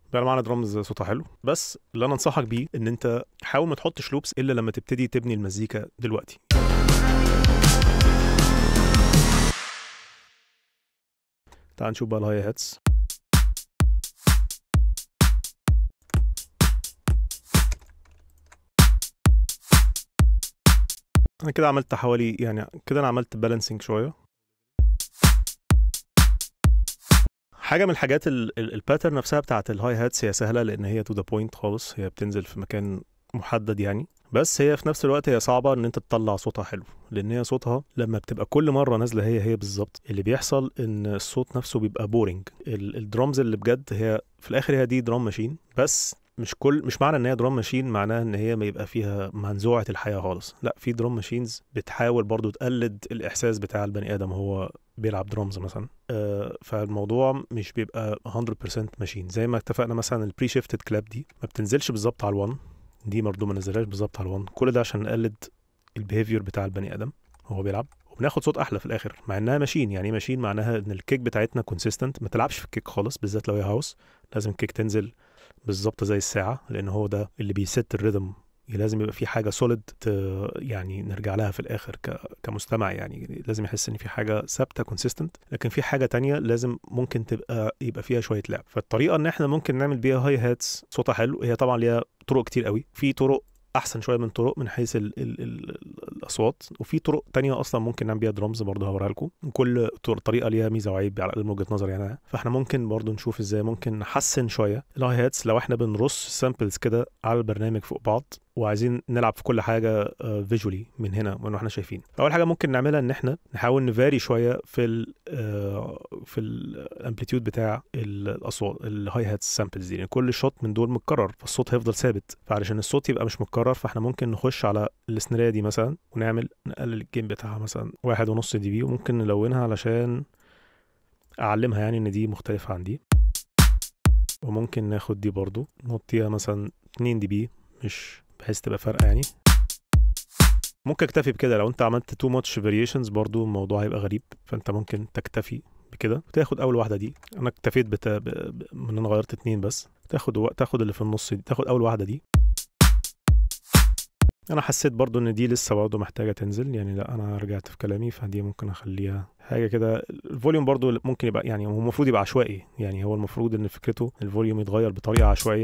ده معنى درامز صوتها حلو بس اللي انا انصحك بيه ان انت حاول ما تحطش لوبس الا لما تبتدي تبني المزيكا دلوقتي تعال نشوف بقى الهاي هاتس انا كده عملت حوالي يعني كده انا عملت بالانسنج شويه حاجه من الحاجات الباترن نفسها بتاعت الهاي هاتس هي سهله لان هي تو ذا بوينت خالص هي بتنزل في مكان محدد يعني بس هي في نفس الوقت هي صعبه ان انت تطلع صوتها حلو لان هي صوتها لما بتبقى كل مره نازله هي هي بالظبط اللي بيحصل ان الصوت نفسه بيبقى بورينج الدرامز اللي بجد هي في الاخر هي دي درام ماشين بس مش كل مش معنى ان هي درام ماشين معناها ان هي ما يبقى فيها منزوعه الحياه خالص لا في درام ماشينز بتحاول برضو تقلد الاحساس بتاع البني ادم هو بيلعب درامز مثلا آه فالموضوع مش بيبقى 100% ماشين زي ما اتفقنا مثلا البري شيفتد كلاب دي ما بتنزلش بالظبط على الوان دي برضو ما نزلهاش بالظبط على الوان كل ده عشان نقلد البيهيفير بتاع البني ادم وهو بيلعب وبناخد صوت احلى في الاخر مع انها ماشين يعني ماشين معناها ان الكيك بتاعتنا كونسيستنت ما تلعبش في الكيك خالص بالذات لو هي هاوس لازم الكيك تنزل بالظبط زي الساعه لان هو ده اللي بيست الريذم لازم يبقى في حاجه سوليد يعني نرجع لها في الاخر كمستمع يعني لازم يحس ان في حاجه ثابته كونسيستنت لكن في حاجه تانية لازم ممكن تبقى يبقى فيها شويه لعب فالطريقه ان احنا ممكن نعمل بيها هاي هاتس صوتها حلو هي طبعا ليها طرق كتير قوي في طرق احسن شويه من طرق من حيث ال ال ال الاصوات وفي طرق تانية اصلا ممكن نعمل بيها درامز برضه هوريها لكم كل طريقه ليها ميزه وعيب على الاقل من وجهه نظري انا فاحنا ممكن برضه نشوف ازاي ممكن نحسن شويه الهاي هاتس لو احنا بنرص سامبلز كده على البرنامج فوق بعض وعايزين نلعب في كل حاجه فيجولي من هنا من احنا شايفين اول حاجه ممكن نعملها ان احنا نحاول نفاري شويه في ال في الامبليتيود بتاع الاصوات الهاي هات سامبلز دي يعني كل شوت من دول متكرر فالصوت هيفضل ثابت فعلشان الصوت يبقى مش متكرر فاحنا ممكن نخش على السنريه دي مثلا ونعمل نقلل الجيم بتاعها مثلا واحد ونص دي بي وممكن نلونها علشان اعلمها يعني ان دي مختلفه عن دي وممكن ناخد دي برضو نحطيها مثلا 2 دي بي مش بحيث تبقى فارقه يعني ممكن اكتفي بكده لو انت عملت تو ماتش فاريشنز برضو الموضوع هيبقى غريب فانت ممكن تكتفي بكده وتاخد اول واحده دي انا اكتفيت بت... ب... ب... من انا غيرت اتنين بس تاخد و... تاخد اللي في النص دي تاخد اول واحده دي انا حسيت برضو ان دي لسه برضو محتاجه تنزل يعني لا انا رجعت في كلامي فدي ممكن اخليها حاجه كده الفوليوم برضو ممكن يبقى يعني هو المفروض يبقى عشوائي يعني هو المفروض ان فكرته الفوليوم يتغير بطريقه عشوائيه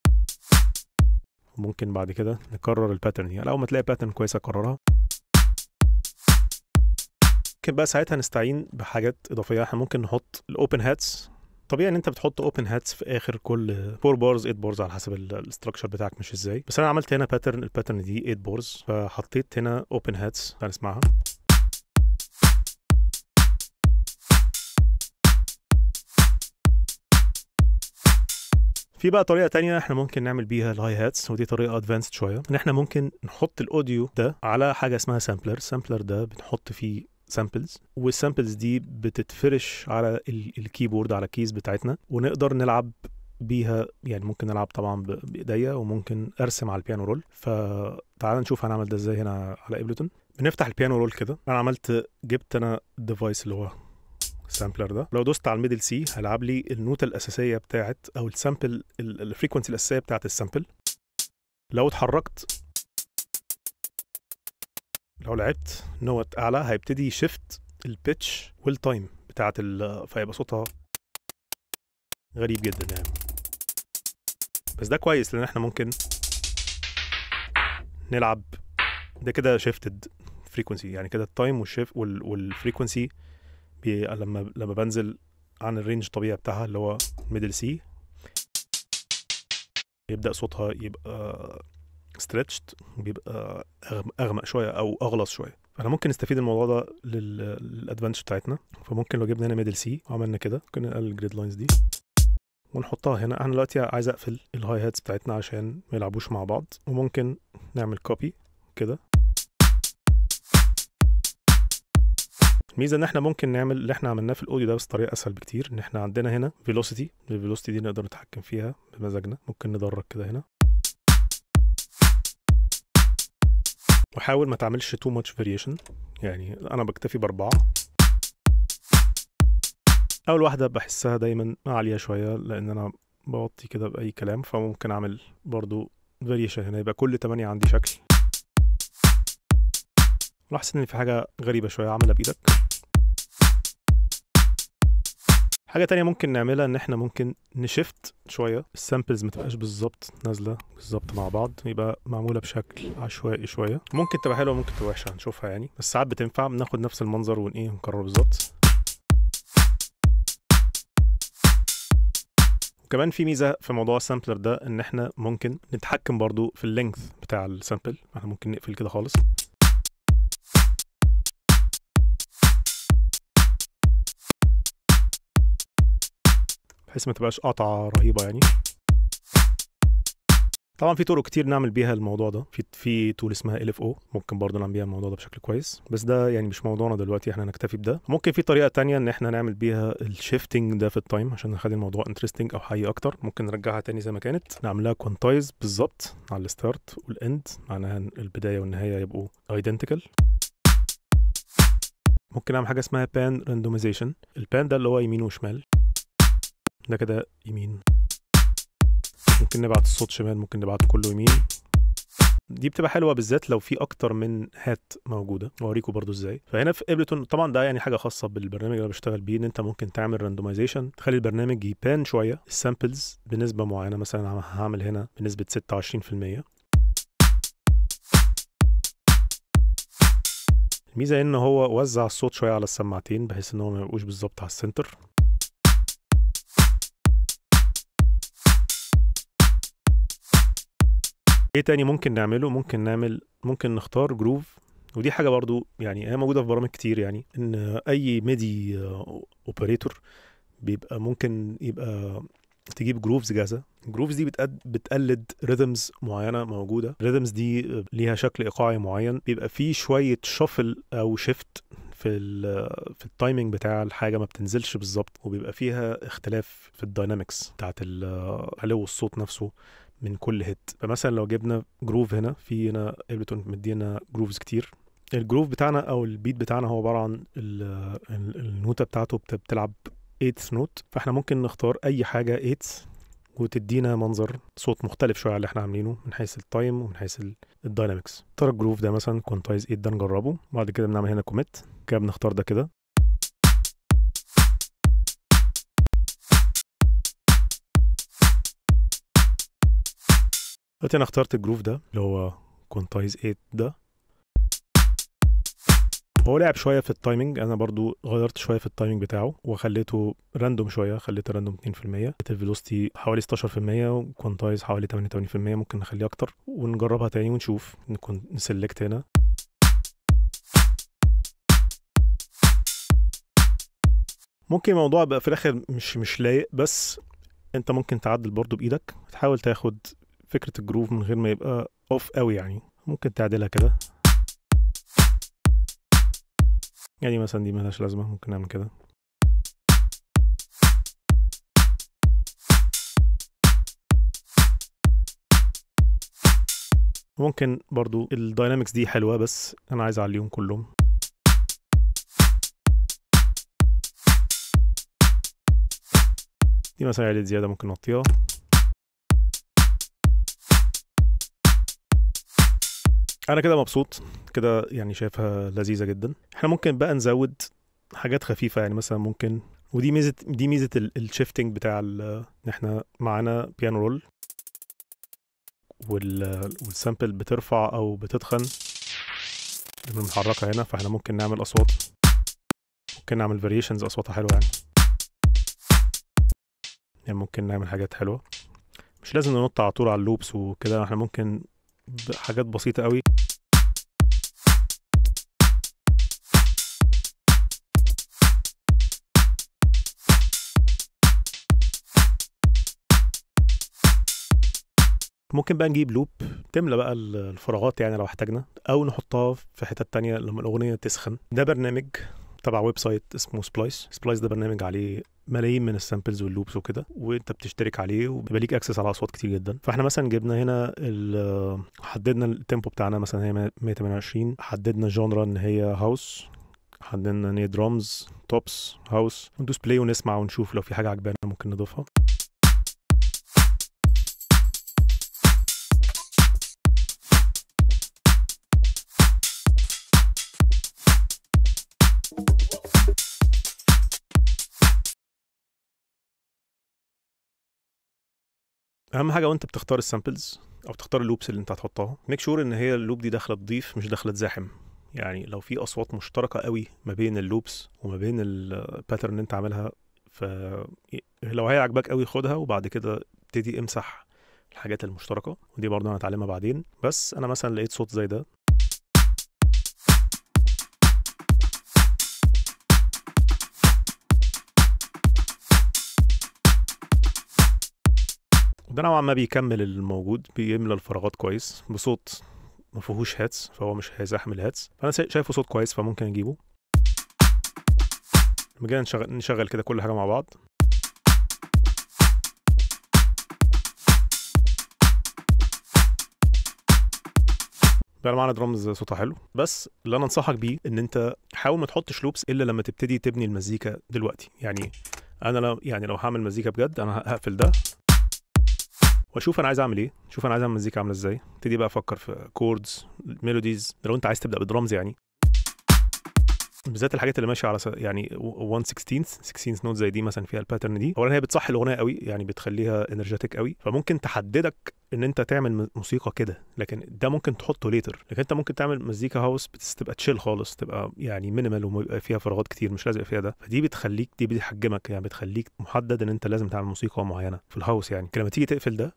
ممكن بعد كده نكرر الباترن دي لو ما تلاقي باترن كويسه كررها ممكن بقى ساعتها نستعين بحاجات اضافيه احنا ممكن نحط الاوبن هاتس طبيعي ان انت بتحط اوبن هاتس في اخر كل 4 بارز 8 بارز على حسب الاستراكشر بتاعك مش ازاي بس انا عملت هنا باترن الباترن دي 8 بارز فحطيت هنا اوبن هاتس هنسمعها في بقى طريقه تانية احنا ممكن نعمل بيها الهاي هاتس ودي طريقه ادفانسد شويه ان احنا ممكن نحط الاوديو ده على حاجه اسمها سامبلر سامبلر ده بنحط فيه سامبلز والسامبلز دي بتتفرش على الكيبورد على الكيز بتاعتنا ونقدر نلعب بيها يعني ممكن نلعب طبعا بايديا وممكن ارسم على البيانو رول فتعال نشوف هنعمل ده ازاي هنا على ابلتون بنفتح البيانو رول كده انا عملت جبت انا الديفايس اللي هو السامبلر ده لو دوست على الميدل سي هيلعب لي النوتة الأساسية بتاعت أو السامبل الفريكونسي الأساسية بتاعت السامبل لو اتحركت لو لعبت نوت أعلى هيبتدي يشفت البيتش والتايم بتاعت ال فيبقى صوتها غريب جدا يعني بس ده كويس لأن احنا ممكن نلعب ده كده شيفتد فريكونسي يعني كده التايم والشيف والفريكونسي بي لما لما بنزل عن الرينج الطبيعي بتاعها اللي هو ميدل سي يبدا صوتها يبقى ستريتشد بيبقى اغمق شويه او اغلظ شويه فاحنا ممكن نستفيد الموضوع ده للادفانتج بتاعتنا فممكن لو جبنا هنا ميدل سي وعملنا كده ممكن نقلل الجريد لاينز دي ونحطها هنا انا دلوقتي عايز اقفل الهاي هاتس بتاعتنا عشان ما يلعبوش مع بعض وممكن نعمل كوبي كده الميزه ان احنا ممكن نعمل اللي احنا عملناه في الاوديو ده بس طريقه اسهل بكتير ان احنا عندنا هنا فيلوسيتي الفيلوسيتي دي نقدر نتحكم فيها بمزاجنا ممكن ندرج كده هنا وحاول ما تعملش تو ماتش فاريشن يعني انا بكتفي باربعه اول واحده بحسها دايما عاليه شويه لان انا بغطي كده باي كلام فممكن اعمل برضو فاريشن هنا يبقى كل 8 عندي شكل لاحظ ان في حاجه غريبه شويه عاملها بايدك حاجه تانية ممكن نعملها ان احنا ممكن نشفت شويه السامبلز ما تبقاش بالظبط نازله بالظبط مع بعض يبقى معموله بشكل عشوائي شويه ممكن تبقى حلوه ممكن تبقى وحشه هنشوفها يعني بس ساعات بتنفع بناخد نفس المنظر ون ايه نكرره بالظبط وكمان في ميزه في موضوع السامبلر ده ان احنا ممكن نتحكم برضو في اللينث بتاع السامبل احنا ممكن نقفل كده خالص بحيث ما تبقاش قطعه رهيبه يعني طبعا في طرق كتير نعمل بيها الموضوع ده في في تول اسمها ال اف او ممكن برضه نعمل بيها الموضوع ده بشكل كويس بس ده يعني مش موضوعنا دلوقتي احنا نكتفي بده ممكن في طريقه تانية ان احنا نعمل بيها الشيفتنج ده في التايم عشان نخلي الموضوع انترستنج او حي اكتر ممكن نرجعها تاني زي ما كانت نعملها كوانتايز بالظبط على الستارت والاند معناها البدايه والنهايه يبقوا ايدنتيكال ممكن اعمل حاجه اسمها بان راندوميزيشن البان ده اللي هو يمين وشمال ده كده يمين ممكن نبعت الصوت شمال ممكن نبعته كله يمين دي بتبقى حلوه بالذات لو في اكتر من هات موجوده واوريكم برضو ازاي فهنا في ابلتون طبعا ده يعني حاجه خاصه بالبرنامج اللي انا بشتغل بيه ان انت ممكن تعمل راندومايزيشن تخلي البرنامج يبان شويه السامبلز بنسبه معينه مثلا هعمل هنا بنسبه 26% الميزه ان هو وزع الصوت شويه على السماعتين بحيث ان هو ما يبقوش بالظبط على السنتر ايه تاني ممكن نعمله ممكن نعمل ممكن نختار جروف ودي حاجه برضو يعني هي موجوده في برامج كتير يعني ان اي ميدي اوبريتور بيبقى ممكن يبقى تجيب جروفز جاهزه الجروفز دي بتقد بتقلد ريذمز معينه موجوده الريذمز دي ليها شكل ايقاعي معين بيبقى فيه شويه شفل او شيفت في ال في التايمنج بتاع الحاجه ما بتنزلش بالظبط وبيبقى فيها اختلاف في الداينامكس بتاعت علو الصوت نفسه من كل هيت فمثلا لو جبنا جروف هنا في هنا ابلتون مدينا جروفز كتير الجروف بتاعنا او البيت بتاعنا هو عباره عن النوتة بتاعته بتلعب 8 نوت فاحنا ممكن نختار اي حاجه 8 وتدينا منظر صوت مختلف شويه على اللي احنا عاملينه من حيث التايم ومن حيث الداينامكس اختار الجروف ده مثلا كوانتايز 8 ده نجربه بعد كده بنعمل هنا كوميت كده بنختار ده كده دلوقتي انا اخترت الجروف ده اللي هو كونتايز 8 ده هو لعب شويه في التايمنج انا برضو غيرت شويه في التايمنج بتاعه وخليته راندوم شويه خليته راندوم 2% الفيلوسيتي حوالي 16% وكونتايز حوالي 88% ممكن نخليه اكتر ونجربها تاني ونشوف نكون نسلكت هنا ممكن الموضوع بقى في الاخر مش مش لايق بس انت ممكن تعدل برضو بايدك تحاول تاخد فكره الجروف من غير ما يبقى اوف قوي يعني ممكن تعدلها كده يعني مثلا دي ملهاش لازمه ممكن نعمل كده ممكن برضو الداينامكس دي حلوه بس انا عايز اعليهم كلهم دي مثلا عدد زياده ممكن نغطيها انا كده مبسوط كده يعني شايفها لذيذه جدا احنا ممكن بقى نزود حاجات خفيفه يعني مثلا ممكن ودي ميزه دي ميزه الشيفتنج بتاع ان احنا معانا بيانو رول والسامبل بترفع او بتتخن لما بنحركها هنا فاحنا ممكن نعمل اصوات ممكن نعمل فاريشنز اصواتها حلوه يعني يعني ممكن نعمل حاجات حلوه مش لازم ننط على طول على اللوبس وكده احنا ممكن بحاجات بسيطة قوي ممكن بقى نجيب لوب تملى بقى الفراغات يعني لو احتاجنا او نحطها في حتة تانية لما الاغنية تسخن ده برنامج تبع ويب سايت اسمه سبلايس سبلايس ده برنامج عليه ملايين من السامبلز واللوبس وكده وانت بتشترك عليه وبيبقى ليك اكسس على اصوات كتير جدا فاحنا مثلا جبنا هنا حددنا التيمبو بتاعنا مثلا هي 128 حددنا الجونرا ان هي هاوس حددنا ان هي درامز توبس هاوس وندوس بلاي ونسمع ونشوف لو في حاجه عجبانا ممكن نضيفها اهم حاجه وانت بتختار السامبلز او تختار اللوبس اللي انت هتحطها ميك شور ان هي اللوب دي داخله تضيف مش داخله تزاحم يعني لو في اصوات مشتركه قوي ما بين اللوبس وما بين الباترن اللي انت عاملها ف لو هي عجباك قوي خدها وبعد كده ابتدي امسح الحاجات المشتركه ودي برضه انا هتعلمها بعدين بس انا مثلا لقيت صوت زي ده ده نوعا ما بيكمل الموجود بيملى الفراغات كويس بصوت ما فيهوش هاتس فهو مش هيزاحم الهاتس فانا شايفه صوت كويس فممكن اجيبه لما جينا نشغل, نشغل كده كل حاجه مع بعض بقى معانا درامز صوتها حلو بس اللي انا انصحك بيه ان انت حاول ما تحطش لوبس الا لما تبتدي تبني المزيكا دلوقتي يعني انا لو يعني لو هعمل مزيكا بجد انا هقفل ده واشوف انا عايز اعمل ايه شوف انا عايز اعمل مزيكا عامله ازاي ابتدي بقى افكر في كوردز ميلوديز لو انت عايز تبدا بدرامز يعني بالذات الحاجات اللي ماشيه على س... يعني 1 16 16 نوت زي دي مثلا فيها الباترن دي اولا هي بتصحي الاغنيه قوي يعني بتخليها انرجيتك قوي فممكن تحددك ان انت تعمل موسيقى كده لكن ده ممكن تحطه ليتر لكن انت ممكن تعمل مزيكا هاوس تبقى تشيل خالص تبقى يعني مينيمال ويبقى فيها فراغات كتير مش لازق فيها ده فدي بتخليك دي بتحجمك يعني بتخليك محدد ان انت لازم تعمل موسيقى معينه في الهاوس يعني لما تيجي تقفل ده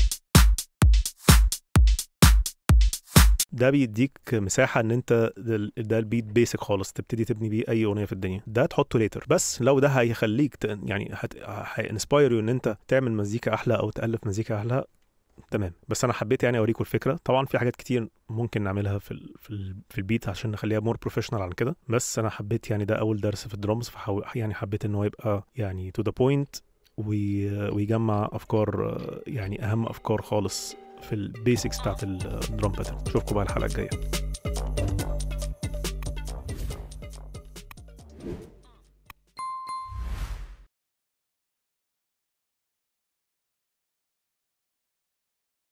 ده بيديك مساحه ان انت ده البيت بيسك خالص تبتدي تبني بيه اي اغنيه في الدنيا ده تحطه ليتر بس لو ده هيخليك ت... يعني هينسباير يو ان انت تعمل مزيكا احلى او تالف مزيكا احلى تمام بس انا حبيت يعني اوريكم الفكره طبعا في حاجات كتير ممكن نعملها في ال في, ال في البيت عشان نخليها مور بروفيشنال عن كده بس انا حبيت يعني ده اول درس في الدرامز فحاول يعني حبيت ان هو يبقى يعني تو ذا بوينت ويجمع افكار يعني اهم افكار خالص في البيسكس بتاعت الدرام باترن اشوفكم بقى الحلقه الجايه